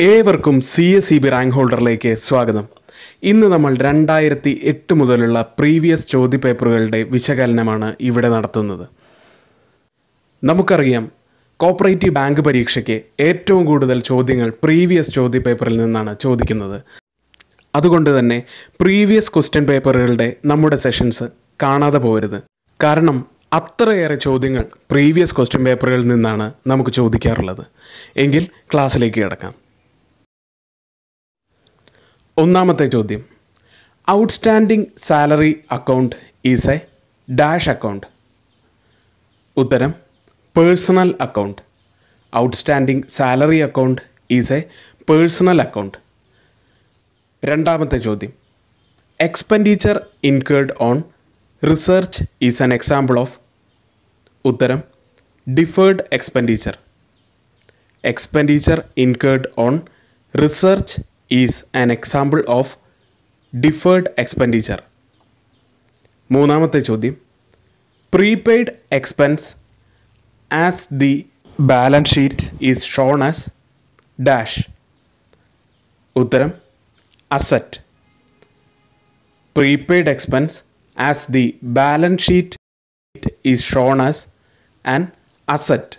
ഏവർക്കും C S E B rank ഹോൾഡറിലേക്ക് സ്വാഗതം ഇന്ന് നമ്മൾ രണ്ടായിരത്തി എട്ട് മുതലുള്ള പ്രീവിയസ് ചോദ്യപേപ്പറുകളുടെ വിശകലനമാണ് ഇവിടെ നടത്തുന്നത് നമുക്കറിയാം കോപ്പറേറ്റീവ് ബാങ്ക് പരീക്ഷയ്ക്ക് ഏറ്റവും കൂടുതൽ ചോദ്യങ്ങൾ പ്രീവിയസ് ചോദ്യപേപ്പറിൽ നിന്നാണ് ചോദിക്കുന്നത് അതുകൊണ്ട് തന്നെ പ്രീവിയസ് ക്വസ്റ്റ്യൻ പേപ്പറുകളുടെ നമ്മുടെ സെഷൻസ് കാണാതെ പോകരുത് കാരണം അത്രയേറെ ചോദ്യങ്ങൾ പ്രീവിയസ് ക്വസ്റ്റ്യൻ പേപ്പറുകളിൽ നിന്നാണ് നമുക്ക് ചോദിക്കാറുള്ളത് എങ്കിൽ ക്ലാസ്സിലേക്ക് കിടക്കാം ഒന്നാമത്തെ ചോദ്യം outstanding salary account is a dash account ഉത്തരം personal account outstanding salary account is a personal account രണ്ടാമത്തെ ചോദ്യം expenditure incurred on research is an example of ഉത്തരം deferred expenditure expenditure incurred on research is an example of deferred expenditure മൂന്നാമത്തെ ചോദ്യം prepaid expense as the balance sheet is shown as dash ഉത്തരം asset prepaid expense as the balance sheet is shown as an asset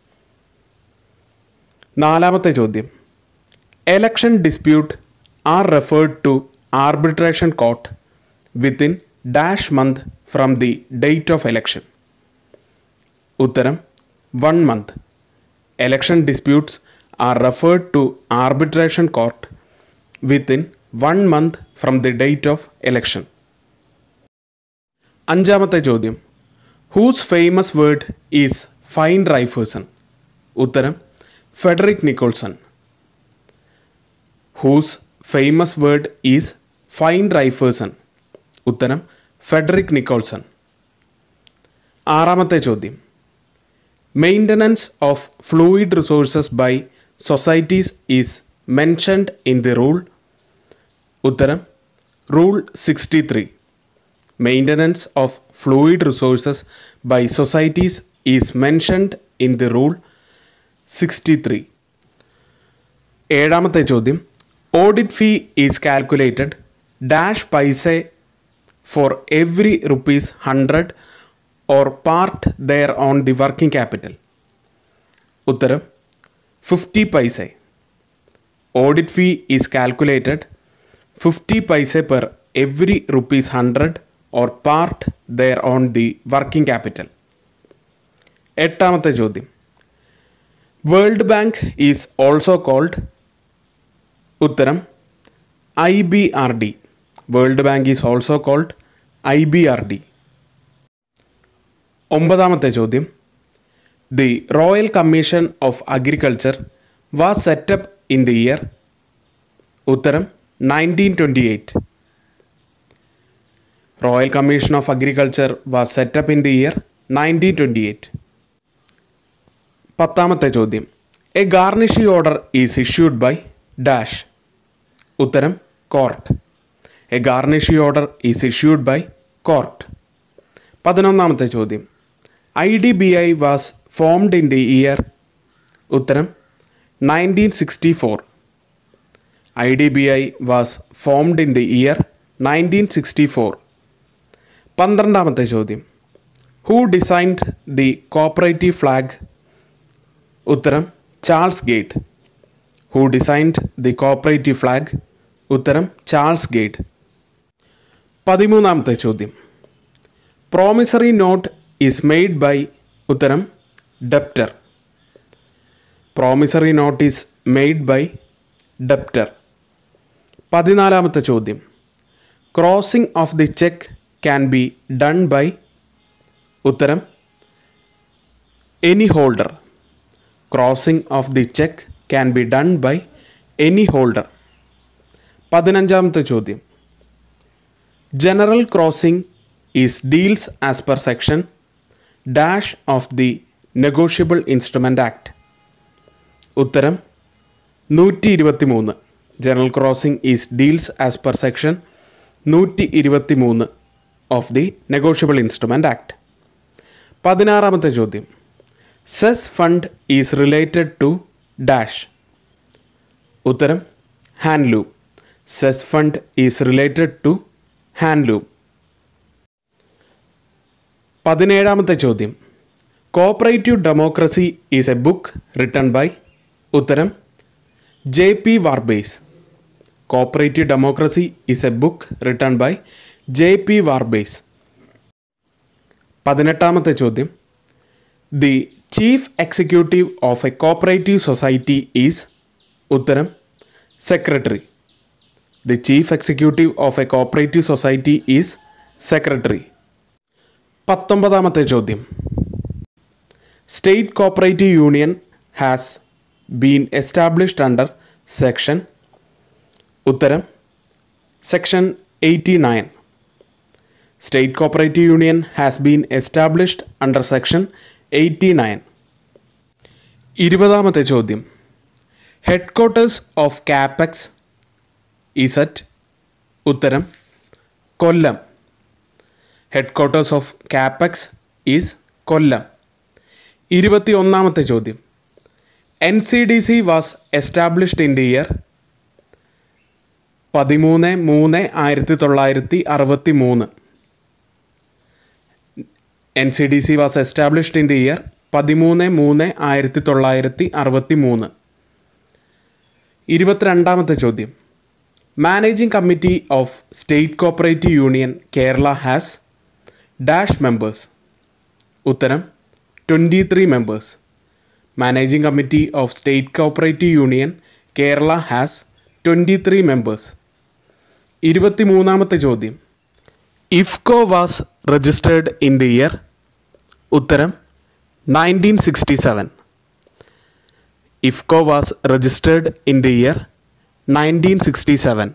നാലാമത്തെ ചോദ്യം election dispute are referred to arbitration court within dash month from the date of election ഉത്തരം one month election disputes are referred to arbitration court within one month from the date of election അഞ്ചാമത്തെ ചോദ്യം whose famous word is find Raiffeisen ഉത്തരം Frederick Nicholson whose famous word is find Raiffeisen ഉത്തരം Frederick Nicholson ആറാമത്തെ ചോദ്യം maintenance of fluid resources by societies is mentioned in the rule ഉത്തരം rule sixty three maintenance of fluid resources by societies is mentioned in the rule sixty three ഏഴാമത്തെ ചോദ്യം audit fee is calculated dash paisa for every rupees hundred or part thereon the working capital ഉത്തരം fifty paisa audit fee is calculated fifty paisa per every rupees hundred or part thereon the working capital എട്ടാമത്തെ ചോദ്യം World Bank is also called ഉത്തരം I B R D World Bank is also called I B R D ഒമ്പതാമത്തെ ചോദ്യം the Royal Commission of Agriculture was set up in the year ഉത്തരം nineteen twenty eight Royal Commission of Agriculture was set up in the year nineteen twenty eight പത്താമത്തെ ചോദ്യം a garnishee order is issued by dash ഉത്തരം court a garnishee order is issued by court പതിനൊന്നാമത്തെ ചോദ്യം I D B I was formed in the year ഉത്തരം nineteen sixty four I D B I was formed in the year nineteen sixty four പന്ത്രണ്ടാമത്തെ ചോദ്യം who designed the cooperative flag ഉത്തരം Charles Gide who designed the cooperative flag ഉത്തരം Charles Gide പതിമൂന്നാമത്തെ ചോദ്യം promissory note is made by ഉത്തരം debtor promissory note is made by debtor പതിനാലാമത്തെ ചോദ്യം crossing of the cheque can be done by ഉത്തരം any holder crossing of the cheque can be done by any holder പതിനഞ്ചാമത്തെ ചോദ്യം general crossing is deals as per section dash of the Negotiable Instrument Act ഉത്തരം നൂറ്റി ഇരുപത്തി മൂന്ന് general crossing is deals as per section നൂറ്റി ഇരുപത്തി മൂന്ന് of the Negotiable Instrument Act പതിനാറാമത്തെ ചോദ്യം cess fund is related to dash ഉത്തരം handloom cess fund is related to handloom പതിനേഴാമത്തെ ചോദ്യം cooperative democracy is a book written by ഉത്തരം J P Warbasse cooperative democracy is a book written by J P Warbasse പതിനെട്ടാമത്തെ ചോദ്യം the chief executive of a cooperative society is ഉത്തരം secretary the chief executive of a cooperative society is secretary പത്തൊമ്പതാമത്തെ ചോദ്യം state cooperative union has been established under section ഉത്തരം section eighty nine state cooperative union has been established under section eighty nine ഇരുപതാമത്തെ ചോദ്യം headquarters of Capex is at ഉത്തരം Kollam headquarters of Capex is Kollam ഇരുപത്തി ഒന്നാമത്തെ ചോദ്യം N C D C was established in the year പതിമൂന്ന് മൂന്ന് ആയിരത്തി തൊള്ളായിരത്തി അറുപത്തി മൂന്ന് N C D C was established in the year പതിമൂന്ന് മൂന്ന് ആയിരത്തി തൊള്ളായിരത്തി അറുപത്തി മൂന്ന് ഇരുപത്തിരണ്ടാമത്തെ ചോദ്യം managing committee of state cooperative union Kerala has dash members ഉത്തരം twenty three members managing committee of state cooperative union Kerala has twenty three members ഇരുപത്തി മൂന്നാമത്തെ ചോദ്യം IFFCO was registered in the year ഉത്തരം nineteen sixty seven IFFCO was registered in the year nineteen sixty seven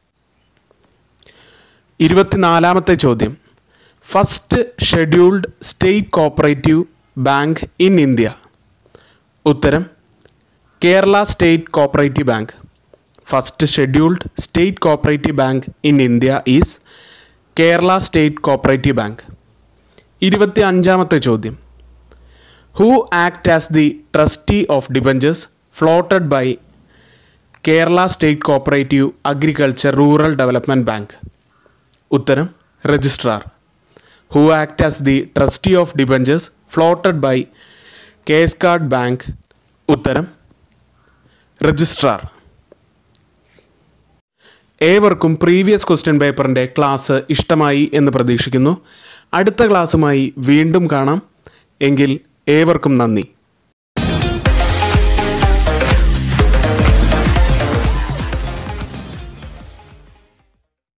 ഇരുപത്തിനാലാമത്തെ ചോദ്യം first scheduled state cooperative bank in India ഉത്തരം Kerala state cooperative bank first scheduled state cooperative bank in India is Kerala state cooperative bank ഇരുപത്തി അഞ്ചാമത്തെ ചോദ്യം who act as the trustee of debentures floated by Kerala state cooperative agriculture rural development bank ഉത്തരം registrar who act as the trustee of debentures floated by KSCARD bank ഉത്തരം registrar ഏവർക്കും previous question പേപ്പറിൻ്റെ class ഇഷ്ടമായി എന്ന് പ്രതീക്ഷിക്കുന്നു അടുത്ത ക്ലാസ്സുമായി വീണ്ടും കാണാം എങ്കിൽ ഏവർക്കും നന്ദി